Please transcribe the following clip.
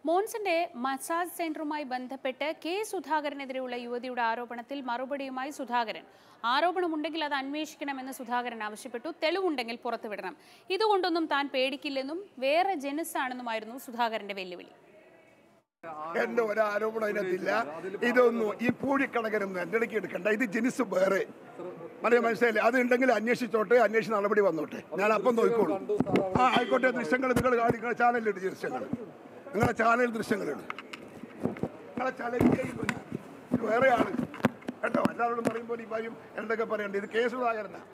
മോൻസന്റെ massage സെന്ററുമായി ബന്ധപ്പെട്ട് K സുധാകരനെതിരെയുള്ള യുവതിയുടെ ആരോപണത്തിൽ മറുപടിയുമായി സുധാകരൻ ആരോപണമുണ്ടെങ്കിൽ അത് അന്വേഷിക്കണമെന്ന് സുധാകരൻ ആവശ്യപ്പെട്ടു തെളിവുണ്ടെങ്കിൽ പുറത്തുവിടണം ഇതുകൊണ്ടൊന്നും താൻ പേടിക്കില്ലെന്നും വേറെ ജനുസാണെന്നുമായിരുന്നു സുധാകരന്റെ വെല്ലുവിളി എന്റെ ഒരു ആരോപണം അതിനകത്തില്ല ഇതൊന്നും ഈ പൂഴിക്കണകരൊന്നും എന്റെ ഇടയ്ക്ക് എടുക്കണ്ട ഇത് ജിനിസ് വേറെ മനസ്സിലായി മനസ്സിലായില്ലേ അത് ഉണ്ടെങ്കിൽ അന്വേഷിച്ചോട്ടെ അന്വേഷണ നടപടി വന്നോട്ടെ ഞാൻ അപ്പം നോക്കിക്കോളൂ ആ ആയിക്കോട്ടെ ദൃശ്യങ്ങൾ നിങ്ങൾ കാണി നിങ്ങളുടെ ചാനലിലുണ്ട് ദൃശ്യങ്ങൾ നിങ്ങളുടെ ചാനൽ ദൃശ്യങ്ങളുണ്ട് നിങ്ങളെ ചാനലിൽ ഇത് വേറെയാണ് കേട്ടോ എല്ലാവരോടും പറയുമ്പോൾ ഈ പറയും എന്തൊക്കെ പറയണ്ട ഇത് കേസ് ഉദാഹരണം